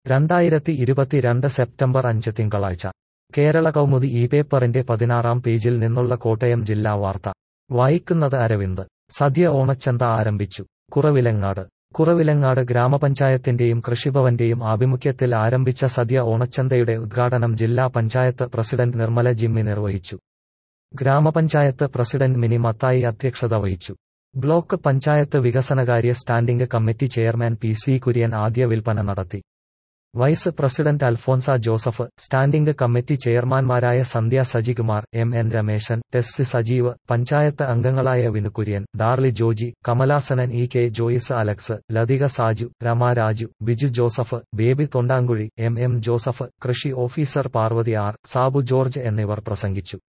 രണ്ടായിരത്തി ഇരുപത്തിരണ്ട് സെപ്റ്റംബർ അഞ്ച് തിങ്കളാഴ്ച കേരള കൗമുദി ഈ പേപ്പറിന്റെ പതിനാറാം പേജിൽ നിന്നുള്ള കോട്ടയം ജില്ലാ വാർത്ത വായിക്കുന്നത് അരവിന്ദ് സദ്യ ഓണച്ചന്ത ആരംഭിച്ചു കുറവിലങ്ങാട് കുറവിലങ്ങാട് ഗ്രാമപഞ്ചായത്തിന്റെയും കൃഷിഭവന്റെയും ആഭിമുഖ്യത്തിൽ ആരംഭിച്ച സദ്യ ഓണച്ചന്തയുടെ ഉദ്ഘാടനം ജില്ലാ പഞ്ചായത്ത് പ്രസിഡന്റ് നിർമ്മല ജിമ്മി നിർവഹിച്ചു ഗ്രാമപഞ്ചായത്ത് പ്രസിഡന്റ് മിനി മത്തായി അധ്യക്ഷത വഹിച്ചു ബ്ലോക്ക് പഞ്ചായത്ത് വികസനകാര്യ standing committee chairman P C Kurian ആദ്യ വിൽപ്പന നടത്തി vice president Alphonsa Joseph standing committee ചെയർമാൻമാരായ Sandhya Sajikumar M N Rameshan Tessy Sajeev panchayat അംഗങ്ങളായ Vinukurian Darly Joji Kamalasanan E K Joyce Alex Latika Saju Rama Raju Biju Joseph Baby Thondankuzhi M M Joseph കൃഷി officer Parvathy R Sabu George എന്നിവർ പ്രസംഗിച്ചു